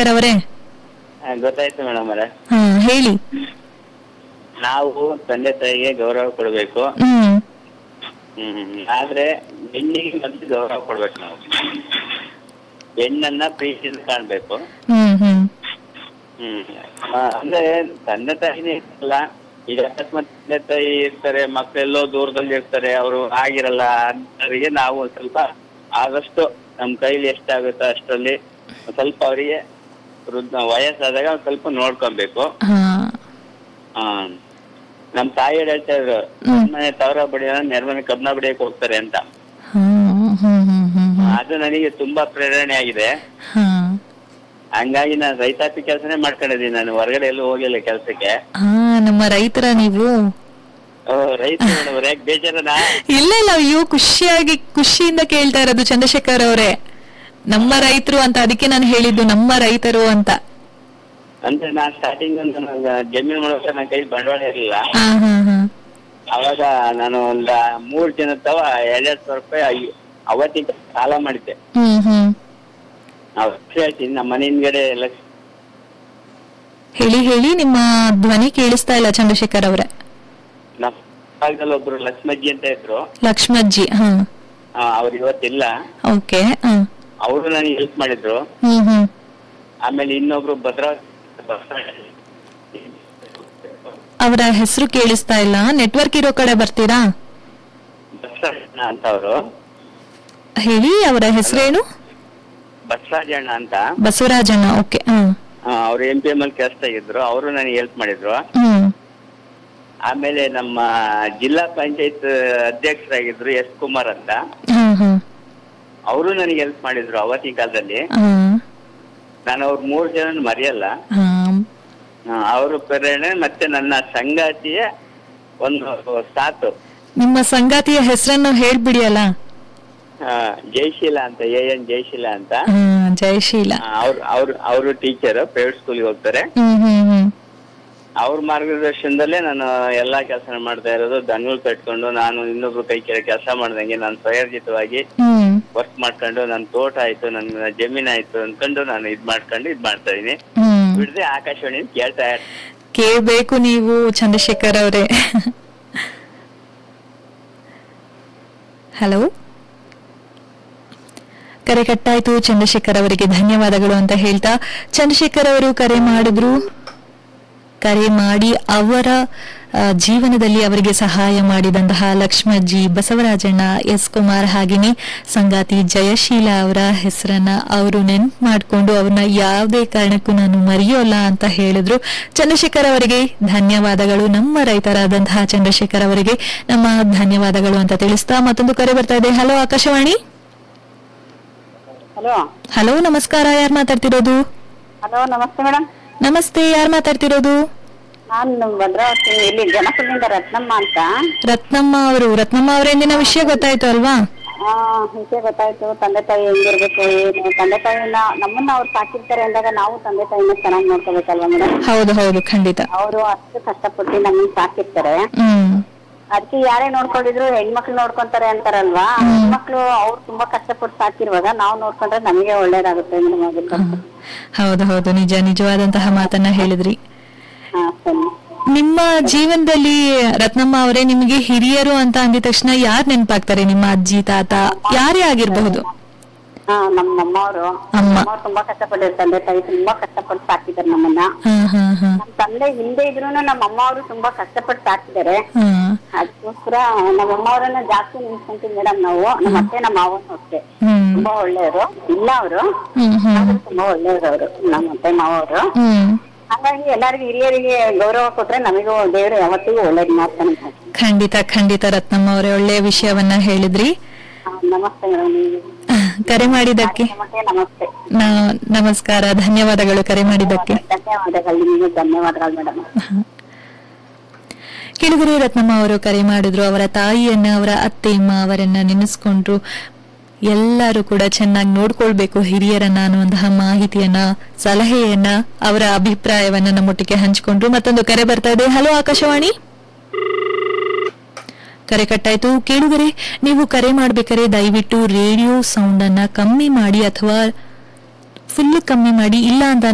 ಚಂದ್ರಶೇಖರ್ ಅವರೇ ಆ, ಗೊತ್ತಾಯ್ತು ಮೇಡಮ್ ಅವರೇ ಹಾ ಹೇಳಿ ನಾವು ತಂದೆ ತಾಯಿಗೆ ಗೌರವ ಕೊಡ್ಬೇಕು ಹ್ಮ್ ಹ್ಮ್ ಆದ್ರೆ ಹೆಣ್ಣಿಗೆ ಮೊದಲು ಗೌರವ ಕೊಡ್ಬೇಕು ನಾವು ಹೆಣ್ಣನ್ನ ಪ್ರೀತಿಯಿಂದ ಕಾಣ್ಬೇಕು ಹ್ಮ್ ಹ್ಮ್ ಹ್ಮ್ ಆ, ಅಂದ್ರೆ ತಂದೆ ತಾಯಿನೇ ಇರಲ್ಲ ಈಗ ಅಕಸ್ಮಾತ್ ತಂದೆ ತಾಯಿ ಇರ್ತಾರೆ ಮಕ್ಕಳೆಲ್ಲೋ ದೂರದಲ್ಲಿ ಇರ್ತಾರೆ ಅವರು ಆಗಿರಲ್ಲ ಅಂತವರಿಗೆ ನಾವು ಒಂದ್ ಸ್ವಲ್ಪ ಆದಷ್ಟು ನಮ್ ಕೈಲಿ ಎಷ್ಟಾಗುತ್ತೋ ಅಷ್ಟರಲ್ಲಿ ಒಂದ್ ಸ್ವಲ್ಪ ಅವರಿಗೆ ವೃದ್ಧ ವಯಸ್ಸಾದಾಗ ಒಂದ್ ಸ್ವಲ್ಪ ನೋಡ್ಕೊಬೇಕು ಹಾ ಆ, ನಮ್ ತಾಯಿ ಹೇಳ್ತಾ ಇದ್ರು ಹ್ಮ್. ಮನೆ ತವರ ಬಡಿಯ ನೆರಮನೆ ಕಬ್ಬನ ಬಡಿಯಕ್ ಹೋಗ್ತಾರೆ ಅಂತ ಹ್ಮ್ ಹ್ಮ್ ಹ್ಮ್ ಹ್ಮ್ ಹ್ಮ್ ಅದು ನನಗೆ ತುಂಬಾ ಪ್ರೇರಣೆ ಆಗಿದೆ ಹಾ ಹಂಗಾಗಿ ನಾನು ರೈತಾಪಿ ಕೆಲಸನೇ ಮಾಡ್ಕೊಂಡಿದ್ದೀನಿ ನಾನು ಹೊರಗಡೆ ಎಲ್ಲೂ ಹೋಗಿಲ್ಲ ಕೆಲಸಕ್ಕೆ ಹಾ ನಮ್ಮ ರೈತರ ನೀವು ರೈತ ಮೇಡಮ್ ಯಾಕೆ ಬೇಜಾರನಾ ಇಲ್ಲ ಇಲ್ಲ ಅಯ್ಯೋ ಖುಷಿಯಾಗಿ ಖುಷಿಯಿಂದ ಕೇಳ್ತಾ ಇರೋದು ಚಂದ್ರಶೇಖರ್ ಅವರೇ ನಮ್ಮ ರೈತರು ಅಂತ ಅದಕ್ಕೆ ನಾನು ಹೇಳಿದ್ದು ನಮ್ಮ ರೈತರು ಅಂತ ಅಂದ್ರೆ ನಾನ್ ಸ್ಟಾರ್ಟಿಂಗ್ ಅಂತ ನಾನು ಜಮೀನು ಮಾಡೋಕೆ ನನ್ನ ಕೈ ಬಂಡವಾಳ ಇರಲಿಲ್ಲ ಹಾ ಹಾ ಹಾ ಅವಾಗ ನಾನು ಒಂದ ಮೂರ್ ಜನ ತವ ಎರಡೆರಡು ಸಾವಿರ ರೂಪಾಯಿ ಐ- ಅವತ್ತಿಗೆ ಸಾಲ ಮಾಡಿದ್ದೆ ಹ್ಮ್ ಹ್ಮ್ ಅವತ್ತು ಹೇಳ್ತೀನಿ ನಮ್ಮ ಮನೆ ಹಿಂದ್ಗಡೆ ಲಕ್ಷ ಹೇಳಿ ಹೇಳಿ ನಿಮ್ಮ ಧ್ವನಿ ಕೇಳಿಸ್ತಾ ಇಲ್ಲ ಚಂದ್ರಶೇಖರ್ ಅವರೇ ನಮ್ಮ ಭಾಗದಲ್ಲಿ ಒಬ್ರು ಲಕ್ಷ್ಮಜ್ಜಿ ಅಂತ ಇದ್ರು ಲಕ್ಷ್ಮಜ್ಜಿ ಹಾ ಆ, ಅವ್ರು ಇವತ್ತಿಲ್ಲ ಓಕೆ ಹಾ ಅವರು ನನಗೆ ಹೆಲ್ಪ್ ಮಾಡಿದ್ರು ಹ್ಮ್ ಹ್ಮ್ ಆಮೇಲೆ ಇನ್ನೊಬ್ರು ಭದ್ರಾ ಅವರ ಹೆಸರು ಕೇಳಿಸ್ತಾ ಇಲ್ಲ ನೆಟ್ವರ್ಕ್ ಇರೋ ಕಡೆ ಬರ್ತೀರಾ ಬಸವಣ್ಣ ಅಂತ ಅವರು ಹೇಳಿ ಅವರ ಹೆಸರೇನು ಬಸವರಾಜಣ್ಣ ಅಂತ ಬಸವರಾಜಣ್ಣ ಓಕೆ ಹಾ ಅವ್ರು ಎಂ ಪಿ ಎಂ ಅಲ್ಲಿ ಕೆಲಸ ಇದ್ರು ಅವರು ನನಗೆ ಹೆಲ್ಪ್ ಮಾಡಿದ್ರು ಹ್ಮ್ ಆಮೇಲೆ ನಮ್ಮ ಜಿಲ್ಲಾ ಪಂಚಾಯತ್ ಅಧ್ಯಕ್ಷರಾಗಿದ್ರು ಎಸ್ ಕುಮಾರ್ ಅಂತ ಹಾ ಹಾ ಅವರು ನನಗೆ ಹೆಲ್ಪ್ ಮಾಡಿದ್ರು ಅವತ್ತಿನ ಕಾಲದಲ್ಲಿ ಹಾ ನಾನು ಅವ್ರ ಮೂರು ಜನ ಮರೆಯಲ್ಲ ಹಾ ಅವರು ಪ್ರೇರಣೆ ಮತ್ತೆ ನನ್ನ ಸಂಗಾತಿಯ ಒಂದು ಸಾತು ನಿಮ್ಮ ಸಂಗಾತಿಯ ಹೆಸರನ್ನು ಹೇಳ್ಬಿಡಿ ಅಲ್ಲ ಆ, ಜಯಶೀಲ ಅಂತ ಎ ಎನ್ ಜಯಶೀಲ ಅಂತ ಹಾ ಜಯಶೀಲ ಅವ್ರು ಅವ್ರು ಅವರು ಟೀಚರ್ ಪ್ರೈವೇಟ್ ಸ್ಕೂಲ್ಗೆ ಹೋಗ್ತಾರೆ ಹ್ಮ್ ಹ್ಮ್ ಹ್ಮ್ ಅವ್ರ ಮಾರ್ಗದರ್ಶನದಲ್ಲೇ ನಾನು ಎಲ್ಲಾ ಕೆಲಸ ಮಾಡ್ತಾ ಇರೋದು ದನಗಳು ಕಟ್ಕೊಂಡು ನಾನು ಇನ್ನೊಬ್ರು ಕೈ ಕೆಳ ಕೆಲಸ ಮಾಡ್ದಂಗೆ ನಾನು ಸ್ವಯರ್ಜಿತವಾಗಿ ಹ್ಮ್ ವರ್ಕ್ ಮಾಡ್ಕೊಂಡು ನನ್ನ ತೋಟ ಆಯ್ತು ನನ್ನ ಜಮೀನ್ ಆಯ್ತು ಅನ್ಕೊಂಡು ನಾನು ಇದ್ ಮಾಡ್ಕೊಂಡು ಇದ್ ಮಾಡ್ತಾ ಇದೀನಿ ಹ್ಮ್ ಬಿಡದೆ ಆಕಾಶವಾಣಿ ಕೇಳ್ತಾ ಇರ್- ಕೇಳ್ಬೇಕು ನೀವು ಚಂದ್ರಶೇಖರ್ ಅವರೇ ಹಲೋ ಕರೆ ಕಟ್ಟಾಯ್ತು ಚಂದ್ರಶೇಖರ್ ಅವರಿಗೆ ಧನ್ಯವಾದಗಳು ಅಂತ ಹೇಳ್ತಾ ಚಂದ್ರಶೇಖರ್ ಅವರು ಕರೆ ಮಾಡಿದ್ರು ಕರೆ ಮಾಡಿ ಅವರ ಆ, ಜೀವನದಲ್ಲಿ ಅವರಿಗೆ ಸಹಾಯ ಮಾಡಿದಂತಹ ಲಕ್ಷ್ಮಜ್ಜಿ ಬಸವರಾಜಣ್ಣ ಎಸ್ ಕುಮಾರ್ ಹಾಗೆಯೇ ಸಂಗಾತಿ ಜಯಶೀಲ ಅವರ ಹೆಸರನ್ನ ಅವರು ನೆನ್ಪು ಮಾಡಿಕೊಂಡು ಅವ್ರನ್ನ ಯಾವುದೇ ಕಾರಣಕ್ಕೂ ನಾನು ಮರೆಯೋಲ್ಲ ಅಂತ ಹೇಳಿದ್ರು ಚಂದ್ರಶೇಖರ್ ಅವರಿಗೆ ಧನ್ಯವಾದಗಳು ನಮ್ಮ ರೈತರಾದಂತಹ ಚಂದ್ರಶೇಖರ್ ಅವರಿಗೆ ನಮ್ಮ ಧನ್ಯವಾದಗಳು ಅಂತ ತಿಳಿಸ್ತಾ ಮತ್ತೊಂದು ಕರೆ ಬರ್ತಾ ಇದೆ ಹಲೋ ಆಕಾಶವಾಣಿ ಹಲೋ ಹಲೋ ನಮಸ್ಕಾರ ಯಾರು ಮಾತಾಡ್ತಿರೋದು ಹಲೋ ನಮಸ್ತೆ ಮೇಡಮ್ ನಮಸ್ತೆ ಯಾರು ಮಾತಾಡ್ತಿರೋದು ನಾನು ಭದ್ರಾವತಿ ಇಲ್ಲಿ ಜನಪದದಿಂದ ರತ್ನಮ್ಮ ಅಂತ ರತ್ನಮ್ಮ ಅವರು ರತ್ನಮ್ಮ ಅವರ ಇಂದಿನ ವಿಷಯ ಗೊತ್ತಾಯ್ತು ಅಲ್ವಾ ಆ ವಿಷಯ ಗೊತ್ತಾಯ್ತು ತಂದೆ ತಾಯಿ ಹೆಂಗಿರ್ಬೇಕು ಏನು ತಂದೆ ತಾಯಿನ ನಮ್ಮನ್ನ ಅವ್ರು ಸಾಕಿರ್ತಾರೆ ಅಂದಾಗ ನಾವು ತಂದೆ ತಾಯಿನ ಚೆನ್ನಾಗಿ ನೋಡ್ಕೋಬೇಕಲ್ವಾ ಮೇಡಮ್ ಹೌದು ಹೌದು ಖಂಡಿತ ಅವರು ಅಷ್ಟು ಕಷ್ಟಪಟ್ಟು ನಮ್ಮನ್ನ ಸಾಕಿರ್ತಾರೆ ಹ್ಮ್ ಅದಕ್ಕೆ ಯಾರೇ ನೋಡ್ಕೊಂಡಿದ್ರು ಹೆಣ್ಮಕ್ಳು ನೋಡ್ಕೊಂತಾರೆ ಅಂತಾರಲ್ವಾ ಹೆಣ್ಮಕ್ಳು ಅವ್ರು ತುಂಬಾ ಕಷ್ಟಪಟ್ಟು ಸಾಕಿರುವಾಗ ನಾವು ನೋಡ್ಕೊಂಡ್ರೆ ನಮಗೆ ಒಳ್ಳೇದಾಗುತ್ತೆ ಮೇಡಮ್ ಅದಕ್ಕೆ ಹೌದು ಹೌದು ನಿಜ ನಿಜವಾದಂತಹ ಮಾತನ್ನ ಹೇಳಿದ್ರಿ ಹಾ ಸರಿ ನಿಮ್ಮ ಜೀವನದಲ್ಲಿ ರತ್ನಮ್ಮ ಅವರೇ ನಿಮಗೆ ಹಿರಿಯರು ಅಂತ ಅಂದಿದ ತಕ್ಷಣ ಯಾರು ನೆನಪಾಗ್ತಾರೆ ನಿಮ್ಮ ಅಜ್ಜಿ ತಾತ ಯಾರೇ ಆಗಿರಬಹುದು ಹಾ ನಮ್ಮ ಅಮ್ಮವರು ಅಮ್ಮ. ಅಮ್ಮವ್ರು ತುಂಬಾ ಕಷ್ಟಪಟ್ಟಿರ್ತಾರೆ ತಂದೆ ತಾಯಿ ತುಂಬಾ ಕಷ್ಟಪಟ್ಟು ಸಾಕಿದ್ದಾರೆ ನಮ್ಮನ್ನ ಹಾ ಹಾ ಹಾ ನಮ್ ತಂದೆ ಹಿಂದೆ ಇದ್ರು ನಮ್ಮ ಅಮ್ಮ ಅವರು ತುಂಬಾ ಕಷ್ಟಪಟ್ಟು ಸಾಕಿದ್ದಾರೆ ಹಾ ಅದಕ್ಕೋಸ್ಕರ ನಮ್ಮ ಅಮ್ಮ ಅವರನ್ನ ಜಾಸ್ತಿ ನೆನ್ಸ್ಕೊಂತೀವಿ ಮೇಡಮ್ ನಾವು ನಮ್ಮ ಅತ್ತೆ ನಮ್ಮ ಮಾವನು ಅಷ್ಟೇ ಹ್ಮ್ ತುಂಬಾ ಒಳ್ಳೆಯವರು ಇಲ್ಲ ಅವರು ಹ್ಮ್ ಹ್ಮ್ ತುಂಬಾ ಒಳ್ಳೆಯವರು ಅವರು ನಮ್ಮ ಅತ್ತೆ ಮಾವರು ಹ್ಮ್ ಹಾಗಾಗಿ ಎಲ್ಲರಿಗೂ ಹಿರಿಯರಿಗೆ ಗೌರವ ಕೊಟ್ರೆ ನಮಗೂ ದೇವರು ಯಾವತ್ತಿಗೂ ಒಳ್ಳೇದ್ ಮಾಡ್ತಾನೆ ಖಂಡಿತ ಖಂಡಿತ ರತ್ನಮ್ಮ ಅವರೇ ಒಳ್ಳೆಯ ವಿಷಯವನ್ನ ಹೇಳಿದ್ರಿ ಹಾ, ನಮಸ್ತೆ ಮೇಡಮ್ ಕರೆ ಮಾಡಿದ್ದಕ್ಕೆ ನಮಸ್ತೆ ನಮಸ್ತೆ ನಾ- ನಮಸ್ಕಾರ ಧನ್ಯವಾದಗಳು ಕರೆ ಮಾಡಿದ್ದಕ್ಕೆ ಧನ್ಯವಾದಗಳು ನಿಮಗೆ ಧನ್ಯವಾದಗಳು ಮೇಡಮ್ ಕೆಳಗರೆ ರತ್ನಮ್ಮ ಅವರು ಕರೆ ಮಾಡಿದ್ರು ಅವರ ತಾಯಿಯನ್ನ ಅವರ ಅತ್ತೆ ಅವರನ್ನ ನೆನೆಸ್ಕೊಂಡ್ರು ಎಲ್ಲರೂ ಕೂಡ ಚೆನ್ನಾಗಿ ನೋಡ್ಕೊಳ್ಬೇಕು ಹಿರಿಯರನ್ನ ಅನ್ನುವಂತಹ ಮಾಹಿತಿಯನ್ನ ಸಲಹೆಯನ್ನ ಅವರ ಅಭಿಪ್ರಾಯವನ್ನ ನಮ್ಮೊಟ್ಟಿಗೆ ಹಂಚಿಕೊಂಡ್ರು ಮತ್ತೊಂದು ಕರೆ ಬರ್ತಾ ಇದೆ ಹಲೋ ಆಕಾಶವಾಣಿ ಕರೆ ಕಟ್ಟಾಯ್ತು ಕೇಳುಗರೆ ನೀವು ಕರೆ ಮಾಡ್ಬೇಕಾದ್ರೆ ದಯವಿಟ್ಟು ರೇಡಿಯೋ ಸೌಂಡ್ ಅನ್ನ ಕಮ್ಮಿ ಮಾಡಿ ಅಥವಾ ಫುಲ್ ಕಮ್ಮಿ ಮಾಡಿ ಇಲ್ಲ ಅಂತ